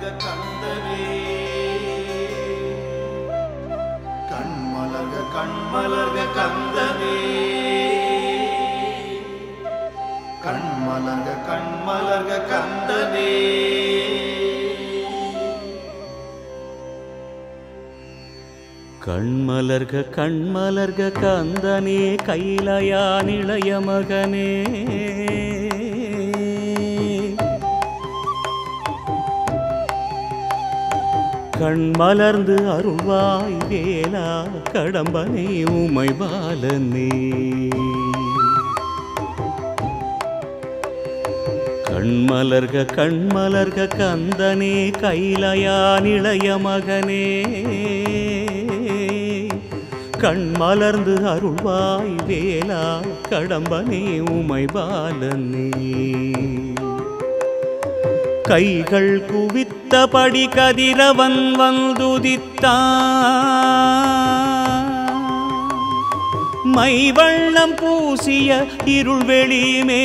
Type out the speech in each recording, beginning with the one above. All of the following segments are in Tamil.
கண்மலர்க கந்தனே கண்மலர்க கண்மலர்க கந்தனே கண்மலர்க கண்மலர்க கந்தனே கண்மலர்க கண்மலர்க கந்தனே கைலயா நிளைய மகனே கண்மலர்ந்து அருள்வாய் வேலா கடம்பனே உமை பாலனே கண்மலர்க கண்மலர்க கந்தனே கைலயா நிளைய மகனே கண்மலர்ந்து அருள்வாய் வேலா கடம்பனே உமை பாலனே கைகள் குவித்தபடி கதிரவன் வந்துதித்தான் மை வண்ணம் பூசிய இருள்வெளி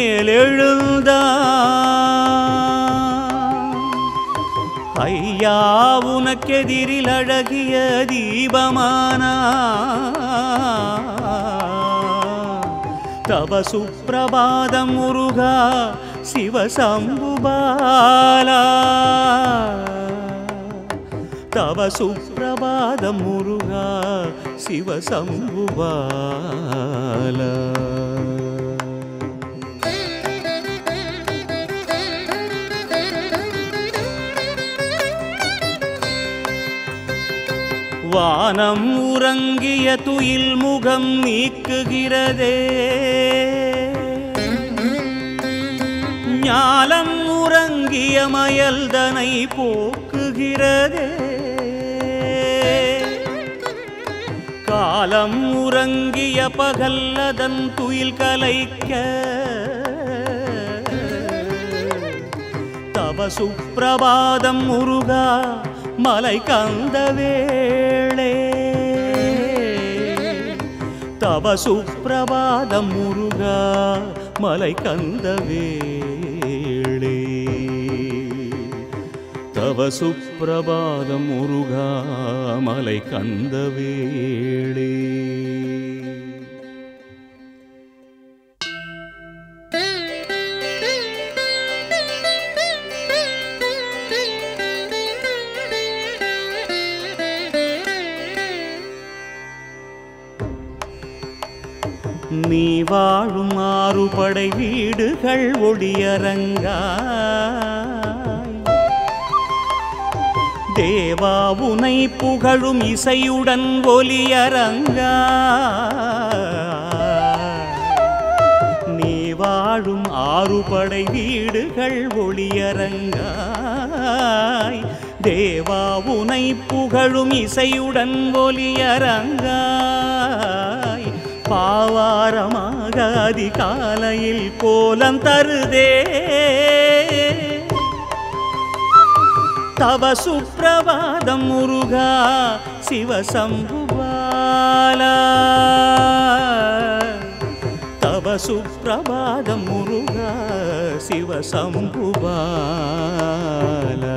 மேலெழுந்தான் ஐயா உனக்கெதிரில் அழகிய தீபமானா தவ சுப்பிரபாதம் முருகா சிவசம்புபாலா தவ சுப்பிரபாதம் முருகா சிவசம்புபாலா வானம் உறங்கிய துயில் முகம் நீக்குகிறதே ஞாலம் உறங்கிய மயல்தனை போக்குகிறதே காலம் உறங்கிய பகல் அதன் துயில் கலைக்க தவ சுப்பிரபாதம் முருகா மலை கந்த வேளே தவ சுப்பிரபாதம் முருகா மலை கந்த வேளே தவ சுப்பிரபாதம் முருகா மலை கந்த வேளே நீ வாழும் ஆறுபடை வீடுகள் ஒளியரங்காய் தேவா உனை புகழும் இசையுடன் ஒலியரங்காய் நீ வாழும் ஆறுபடை வீடுகள் ஒளியரங்காய் தேவா உனை புகழும் இசையுடன் ஒலியரங்காய் பாவாரமாக அதிகாலையில் கோலம் தருதே தவ சுப்பிரபாதம் முருகா சிவசம்புபாலா தவ சுப்பிரபாதம் முருகா சிவசம்புபாலா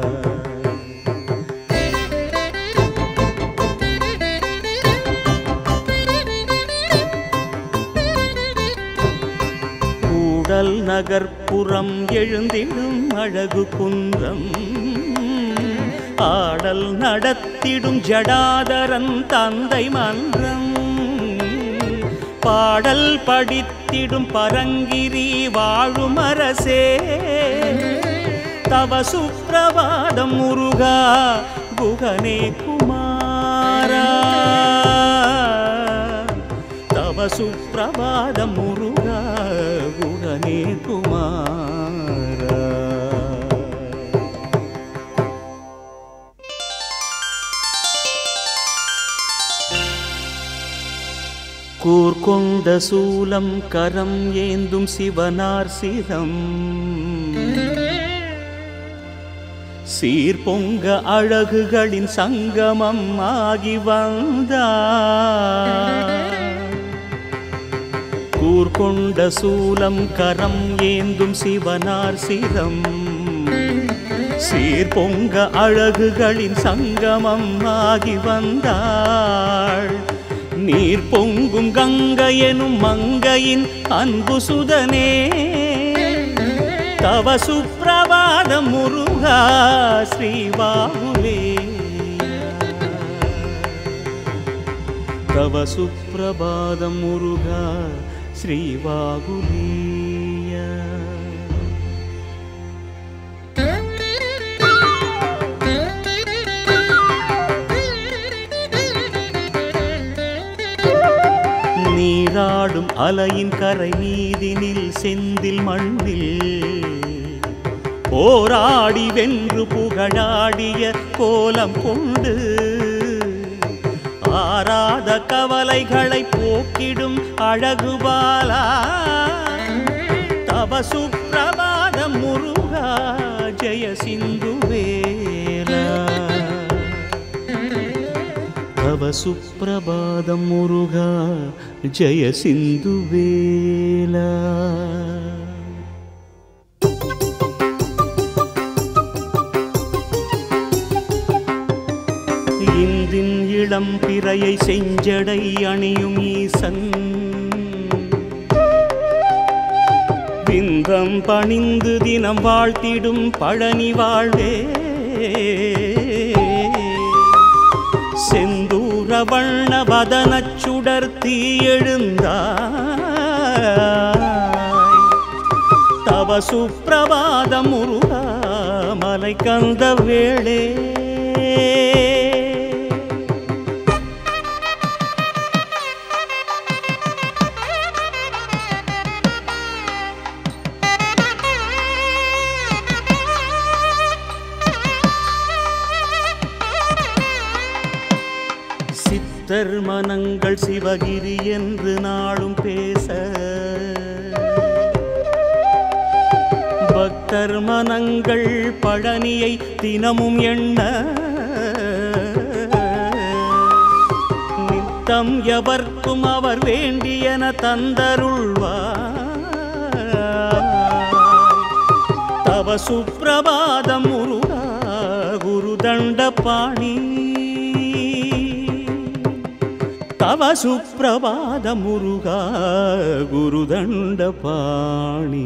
கூடல் நகர்ப்புறம் எழுந்திடும் அழகு குன்றம் ஆடல் நடத்திடும் ஜடாதரன் தந்தை மன்றம் பாடல் படித்திடும் பரங்கிரி வாழும் அரசே தவ சுப்பிரபாதம் முருகா குகனே குமாரா தவ சுப்பிரபாதம் முருகா குகனே குமாரா கூர்கொண்ட சூலம் கரம் ஏந்தும் சிவனார் சிரம் சீர்பொங்க அழகுகளின் சங்கமம் ஆகி வந்தார் கூர்கொண்ட சூலம் கரம் ஏந்தும் சிவனார் சிரம் சீர்பொங்க அழகுகளின் சங்கமம் ஆகி வந்தாள் நீர் பொங்கும் கங்கை எனும் மங்கையின் அன்பு சுதனே தவ சுப்பிரபாதம் முருகா ஸ்ரீவாகுலே தவ சுப்பிரபாதம் முருகா ஸ்ரீவாகுலீய நீராடும் அலையின் கரை மீதினில் செந்தில் மண்ணில் போராடி வென்று புகழாடிய கோலம் கொண்டு ஆராத கவலைகளை போக்கிடும் அழகு பாலா தவ சுப்பிரபாதம் முருகா ஜெய சிந்து வேலா தவ சுப்பிரபாதம் முருகா ஜெய சிந்து வேலா இந்தின் இளம் பிறையை செஞ்சடை அணியும் ஈசன் விந்தம் பணிந்து தினம் வாழ்த்திடும் பழனி வாழ்வே செந்தூர வண்ண வதனச் சுடர்த்தி எழுந்தாய் தவ சுப்பிரபாதம் முருகா மலை கந்த வேளே சித்தர் மனங்கள் சிவகிரி என்று நாளும் பேச பக்தர் மனங்கள் பழனியை தினமும் எண்ண நித்தம் எவர்க்கும் அவர் வேண்டியன தந்தருள்வார் தவ சுப்பிரபாதம் முருகா குருதண்ட பாணி தவ சுப்பிரபாத முருகா குருதண்ட பாணி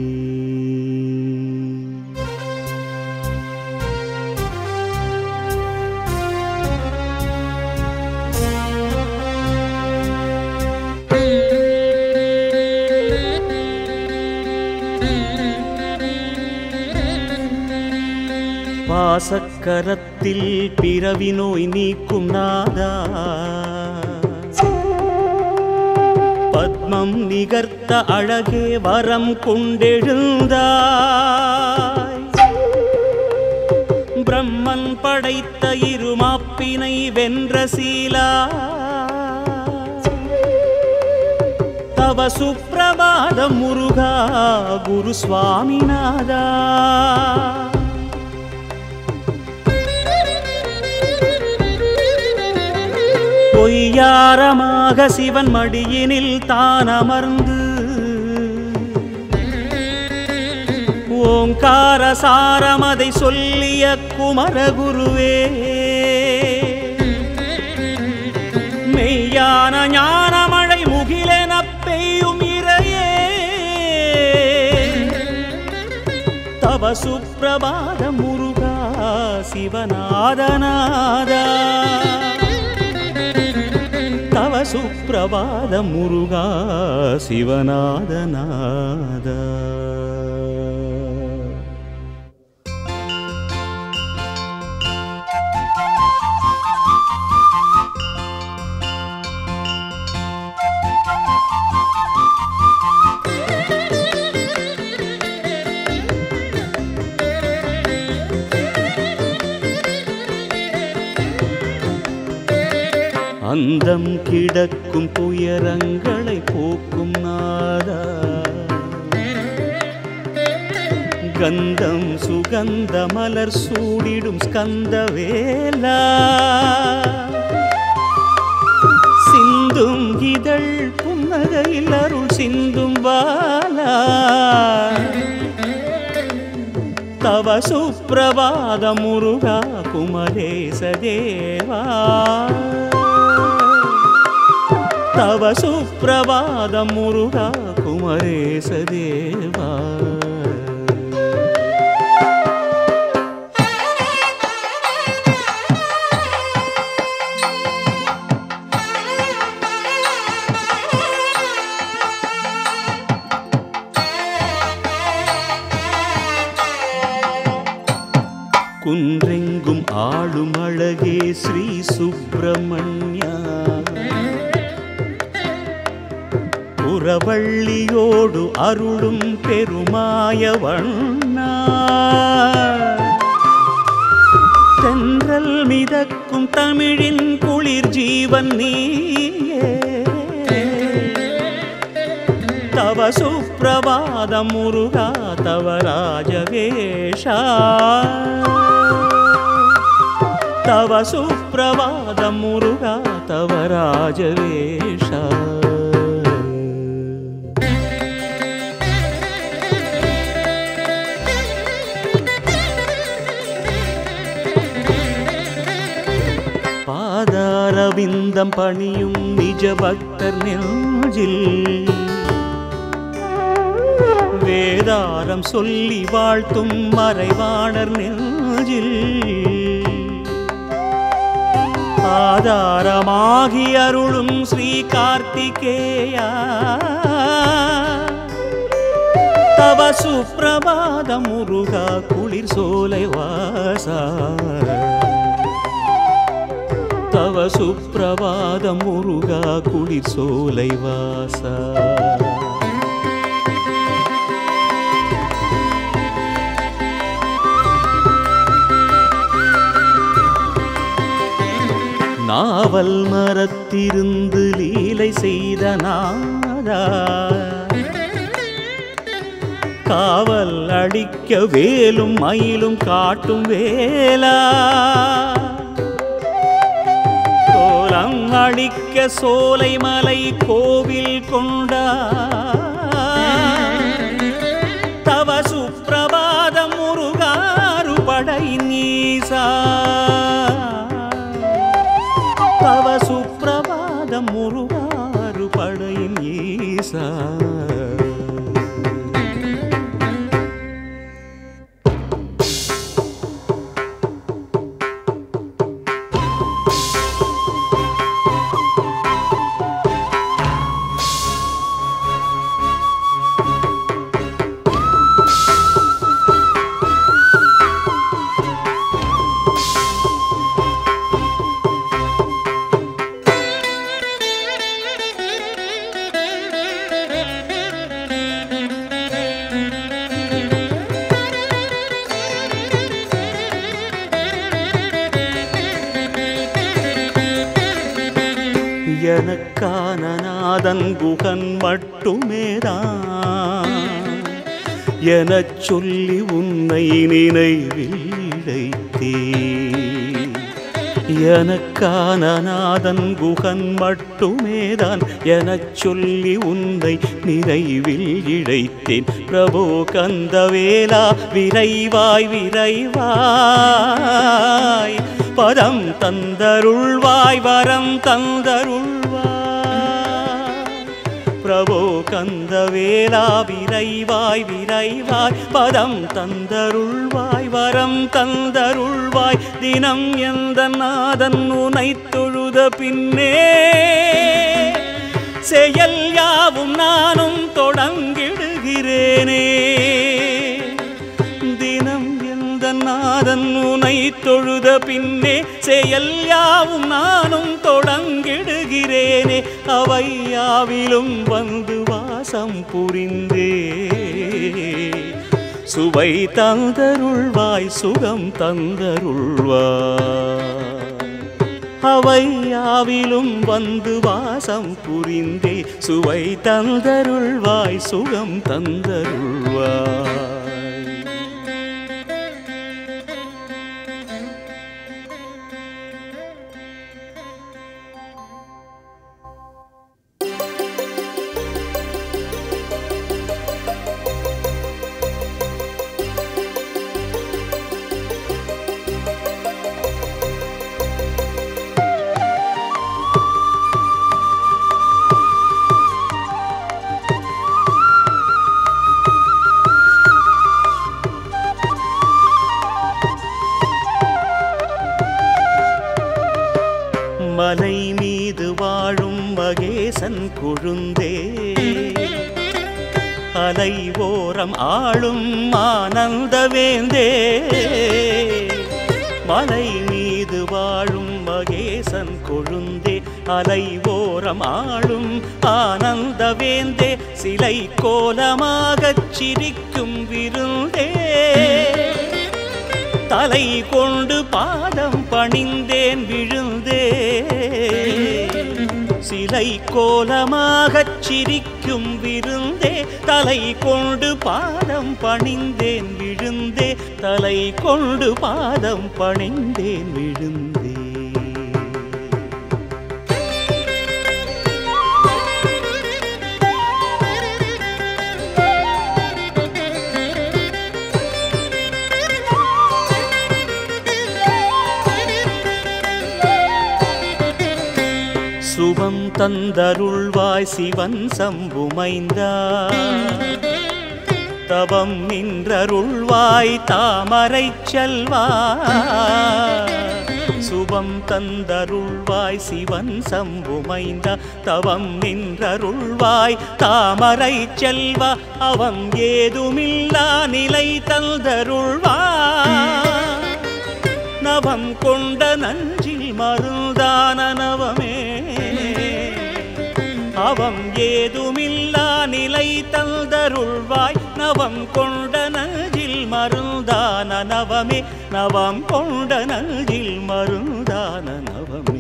பாசக்கரத்தில் பிறவி நோய் நீக்கும் நாதா பத்மம் நிகர்த்த அழகே வரம் கொண்டெழுந்தாய் பிரம்மன் படைத்த இருமாப்பினை வென்ற சீலா தவ சுப்பிரபாத முருகா குரு சுவாமிநாதா பொய்யாரமாக சிவன் மடியினில் தான் அமர்ந்து ஓங்கார சாரமதை சொல்லிய குமரகுருவே மெய்யான ஞானமழை முகிலென பெய்யும் இறையே தவ சுப்பிரபாத முருகா சிவநாதநாதா தவ சுப்பிரபாத முருகா சிவநாதநாதா அந்தம் கிடக்கும் துயரங்களை போக்கும் நாதா கந்தம் சுகந்த மலர் சூடிடும் ஸ்கந்த வேலா சிந்தும் இதழ் புன்னகையில் அருள் சிந்தும் வாலா தவ சுப்பிரபாத முருகா குமரேச தேவா தவ சுப்பிரபாத முருகா குமரேச தேவா குன்றெங்கும் ஆளும் அழகே ஸ்ரீ சுப்பிரமணியா புறவள்ளியோடு அருளும் பெருமாய வண்ணா தென்றல் மிதக்கும் தமிழின் குளிர் ஜீவன் நீயே தவ சுப்பிரபாத முருகா தவ ராஜவேஷா தவ சுப்பிரபாத முருகா தவ ராஜவேஷா பாதாரவிந்தம் பணியும் நிஜ பக்தர் நெஞ்சில் வேதாரம் சொல்லி வாழ்த்தும் மறைவாணர் நெஞ்சில் ஆதாரமாகி அருளும் ஸ்ரீ கார்த்திகேயா தவ சுப்பிரபாத முருகா குளிர் சோலை வாசா தவ சுப்பிரபாத முருகா குளிர் சோலை வாசா நாவல் மரத்திருந்து லீலை செய்த நாதா காவல் அடிக்க வேலும் மயிலும் காட்டும் வேலா கோலம் அடிக்க சோலை மலை கோவில் கொண்டா தவ சுப்பிரபாதம் முருகாரு படையின் ஈசா தவ சுப்பிரபாதம் முருகாரு படையின் ஈசா எனக்கான நாதன் குகன் மட்டுமேதான் எனச் சொல்லி உன்னை நினைவிழைத்தே எனக்கான நாதன் குகன் மட்டுமேதான் எனச் சொல்லி உன்னை நினைவில் இழைத்தேன் பிரபோ கந்தவேலா விரைவாய் விரைவாய் பதம் தந்தருள்வாய் வரம் தந்தருள்வாய் பிரபோ கந்தவேலா விரைவாய் விரைவாய் பதம் தந்தருள்வாய் வரம் தந்தருள்வாய் தினம் எந்த நாதன் உனை தொழுத பின்னே செயல் யாவும் நானும் தொடங்கிடுகிறேனே தினம் எந்த நாதன் உனை தொழுத பின்னே செயல் யாவும் நானும் தொடங்கிடுகிறேனே அவை யாவிலும் வந்து வாசம் புரிந்தே சுவை தந்தருள்வாய் சுகம் தந்தருள்வாய் அவை யாவிலும் வந்து வாசம் புரிந்தே சுவை தந்தருள்வாய் சுகம் தந்தருள்வாய் கொழுந்தே அலை ஓரம் ஆளும் ஆனந்த வேந்தே மலை மீது வாழும் மகேசன் கொழுந்தே அலை ஓரம் ஆளும் ஆனந்த வேந்தே சிலை கோலமாகச் சிரிக்கும் விருந்தே தலை கொண்டு பாதம் பணிந்தேன் விழுந்தே சிலை கோலமாகச் சிரிக்கும் விருந்தே தலை கொண்டு பாதம் பணிந்தேன் விழுந்தே தலை கொண்டு பாதம் பணிந்தேன் விழுந்தே சுபம் தந்தருள்வாய் சிவன் சம்புமைந்தா தவம் நின்றருள்வாய் தாமரை செல்வா சுபம் தந்தருள்வாய் சிவன் சம்புமைந்தா தவம் நின்றருள்வாய் தாமரை செல்வா அவன் ஏதுமில்லா நிலை தந்தருள்வாய் நவம் கொண்ட நஞ்சில் மருந்தான நவமே அவம் ஏதுமில்லா நிலை தந்தருள்வாய் நவம் கொண்ட நஞ்சில் மருந்தான நவமே நவம் கொண்ட நஞ்சில் மருந்தான நவமே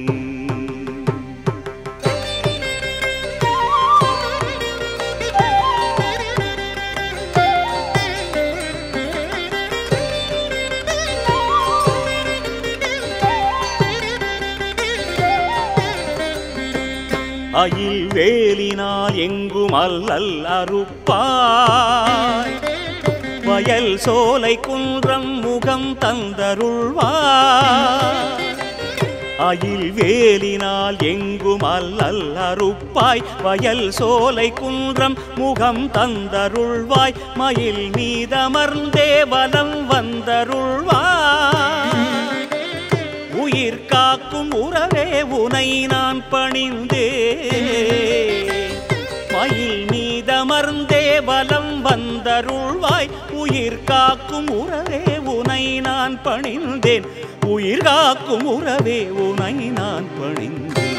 அயில் வேலினால் எங்கும் அல்லல் அறுப்பாய் வயல் சோலை குன்றம் முகம் தந்தருள்வாய் அயில் வேலினால் எங்கும் அல்லல் அறுப்பாய் வயல் சோலை குன்றம் முகம் தந்தருள்வாய் மயில் மீதமர்ந்தே வலம் வந்தருள்வாய் உயிர் காக்கும் உறவே உனை நான் பணிந்தே மயில் மீதமர்ந்தே வலம் வந்தருள்வாய் உயிர் காக்கும் உறவே உனை நான் பணிந்தேன் உயிர் காக்கும் உறவே உனை நான் பணிந்தேன்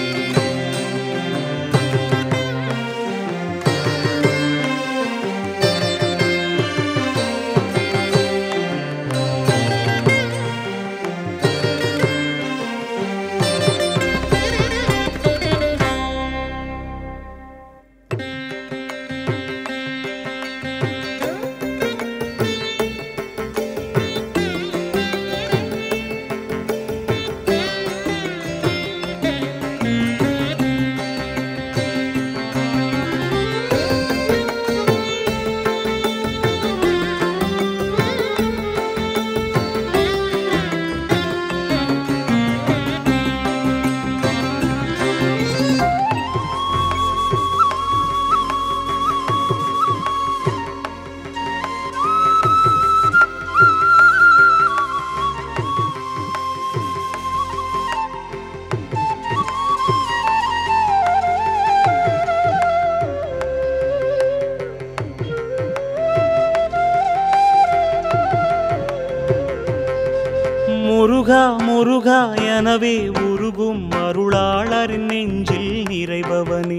முருகா முருகா எனவே உருகும் அருளாளரின் நெஞ்சில் நிறைபவனே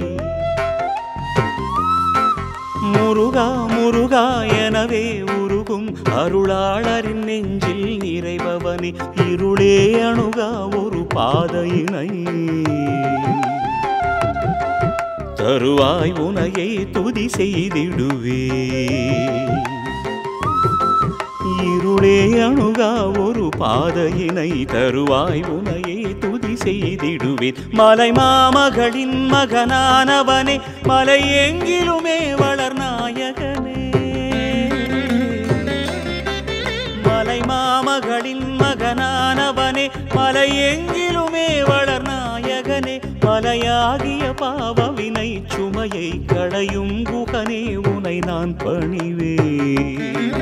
முருகா முருகா எனவே உருகும் அருளாளரின் நெஞ்சில் நிறைபவனே இருளே அணுகா ஒரு பாதையினை தருவாய் உனையை துதி செய்திடுவே இருளே அணுகா ஒரு பாதையினை தருவாய் உனையை துதி செய்திடுவேன் மலை மாமகளின் மகனானவனே மலை எங்கிலுமே வளர் நாயகனே மலை மாமகளின் மகனானவனே மலை எங்கிலுமே வளர் நாயகனே மலையாகிய பாவவினை சுமையை களையும் குகனே உனை நான் பணிவேன்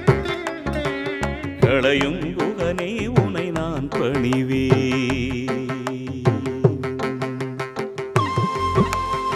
களையும் குகனே உனை நான் பணிவே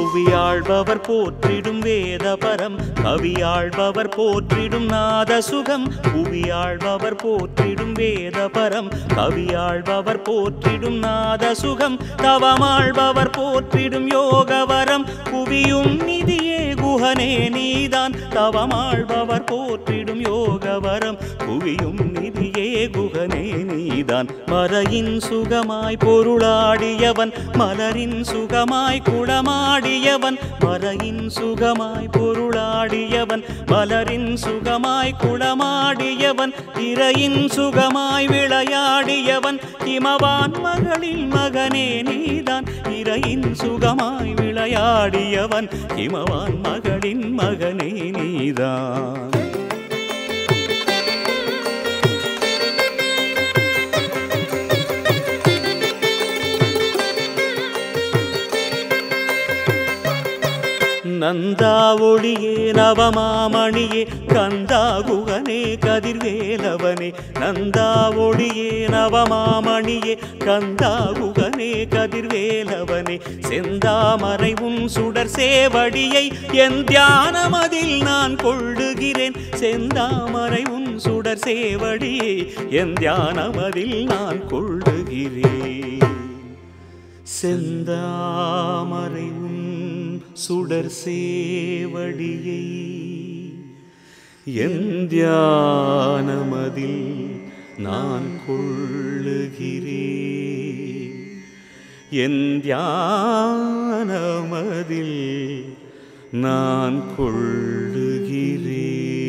புவியாழ்பவர் போற்றிடும் வேதபரம் கவியாழ்பவர் போற்றிடும் நாத சுகம் புவியாழ்பவர் போற்றிடும் வேதபரம் கவியாழ்பவர் போற்றிடும் நாத சுகம் தவமாழ்பவர் போற்றிடும் யோகவரம் புவியும் நிதியே குஹனே நீதான் தவமாழ்பவர் போற்றிடும் யோகவரம் புவியும் நிதியே குகனே நீதான் மறையின் சுகமாய் பொருளாடியவன் மலரின் சுகமாய் குளமாடியவன் மறையின் சுகமாய் பொருளாடியவன் மலரின் சுகமாய் குளமாடியவன் இறையின் சுகமாய் விளையாடியவன் இமவான் மகளில் மகனே நீதான் இறையின் சுகமாய் விளையாடியவன் இமவான் மகளின் மகனே நீதான் நந்தா ஒளியே நவமாமணியே கந்தா குகனே கதிர்வேலவனே நந்தா ஒளியே நவமாமணியே கந்தா குகனே கதிர்வேலவனே செந்தாமரை உன் சுடர் சேவடியை என் தியானமதில் நான் கொள்ளுகிறேன் செந்தாமரை உன் சுடர் சேவடியை என் தியானமதில் நான் கொள்ளுகிறேன் செந்தாமரை உன் சுடர் சேவடியை என் தியானமதில் நான் கொள்ளுகிறேன் என் தியானமதில் நான் கொள்ளுகிறேன்